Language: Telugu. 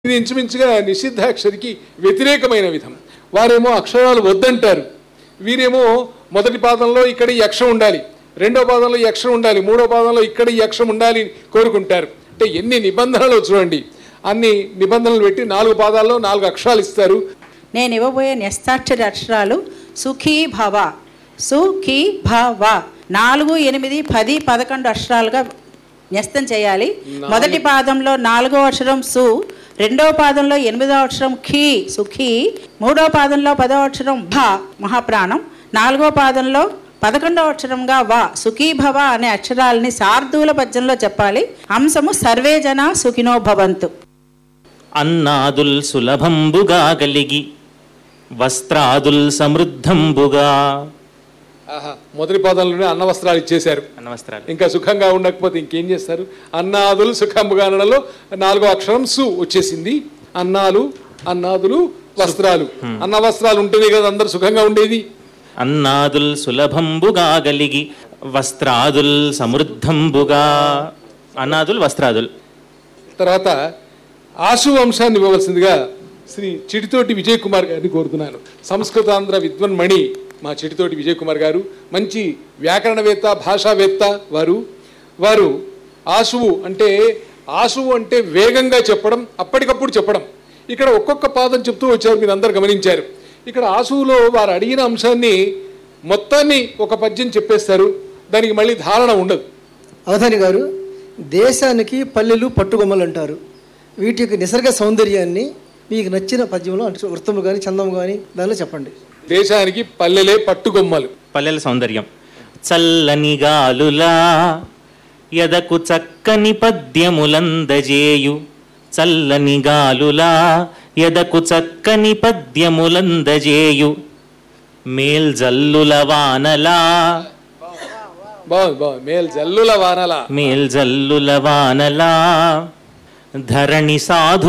ఇది ఇంచుమించుగా నిషిద్ధాక్షరికి వ్యతిరేకమైన విధం వారేమో అక్షరాలు వద్దంటారు వీరేమో మొదటి పాదంలో ఇక్కడ ఈ అక్షరం ఉండాలి రెండో పాదంలో ఈ అక్షరం ఉండాలి మూడో పాదంలో ఇక్కడ ఈ అక్షరం ఉండాలి అని కోరుకుంటారు అంటే ఎన్ని నిబంధనలు చూడండి అన్ని నిబంధనలు పెట్టి నాలుగు పాదాల్లో నాలుగు అక్షరాలు ఇస్తారు నేను ఇవ్వబోయే న్యస్తాక్షరి అక్షరాలు సుఖీ భవ సుఖీ భవ నాలుగు ఎనిమిది పది పదకొండు అక్షరాలుగా న్యస్తం చేయాలి మొదటి పాదంలో నాలుగో అక్షరం సు రెండో పాదంలో ఎనిమిదో అక్షరం ఖీ సుఖీ మూడో పాదంలో పదో అక్షరం భ మహాప్రాణం నాలుగో పాదంలో పదకొండవ అక్షరంగా వ సుఖీ భవ అనే అక్షరాలని శార్దూల పద్యంలో చెప్పాలి అంశము సర్వే జన సుఖినో భవంతు అన్నాదుల్ సులభంబుగా కలిగి వస్త్రాదుల్ సమృద్ధంబుగా ఆహా మొదటి పాదంలోనే అన్న వస్త్రాలు ఇచ్చేశారు అన్న వస్త్రాలు ఇంకా సుఖంగా ఉండకపోతే ఇంకేం చేస్తారు అన్నాదులు సుఖంబుగా అనడంలో నాలుగో అక్షరం సు వచ్చేసింది అన్నాలు అన్నాదులు వస్త్రాలు అన్న వస్త్రాలు ఉంటేనే కదా అందరు సుఖంగా ఉండేది అన్నాదుల్ సులభంబుగా కలిగి వస్త్రాదుల్ సమృద్ధంబుగా అన్నాదుల్ వస్త్రాదుల్ తర్వాత ఆశు వంశాన్ని ఇవ్వవలసిందిగా శ్రీ చిటితోటి విజయ్ కుమార్ గారిని కోరుతున్నాను సంస్కృతాంధ్ర విద్వన్మణి మా చిటితోటి విజయ్ కుమార్ గారు మంచి వ్యాకరణవేత్త భాషావేత్త వారు వారు ఆశువు అంటే ఆశువు అంటే వేగంగా చెప్పడం అప్పటికప్పుడు చెప్పడం ఇక్కడ ఒక్కొక్క పాదం చెప్తూ వచ్చారు మీరు అందరు గమనించారు ఇక్కడ ఆశువులో వారు అడిగిన అంశాన్ని మొత్తాన్ని ఒక పద్యం చెప్పేస్తారు దానికి మళ్ళీ ధారణ ఉండదు అవధాని గారు దేశానికి పల్లెలు పట్టుగొమ్మలు అంటారు వీటి యొక్క నిసర్గ సౌందర్యాన్ని మీకు నచ్చిన పద్యంలో అంటే వృత్తము కానీ చందము కానీ దానిలో చెప్పండి దేశానికి పల్లెలే పట్టుగొమ్మలు పల్లెల సౌందర్యం చల్లని గాలులా ఎదకు చక్కని పద్యములందజేయు చల్లని గాలులా ఎదకు చక్కని పద్యములందజేయు మేల్జల్లుల వానలా బాగుంది బాగుంది మేల్ జల్లుల వానల మేల్జల్లుల వానలా ధరణి సాధు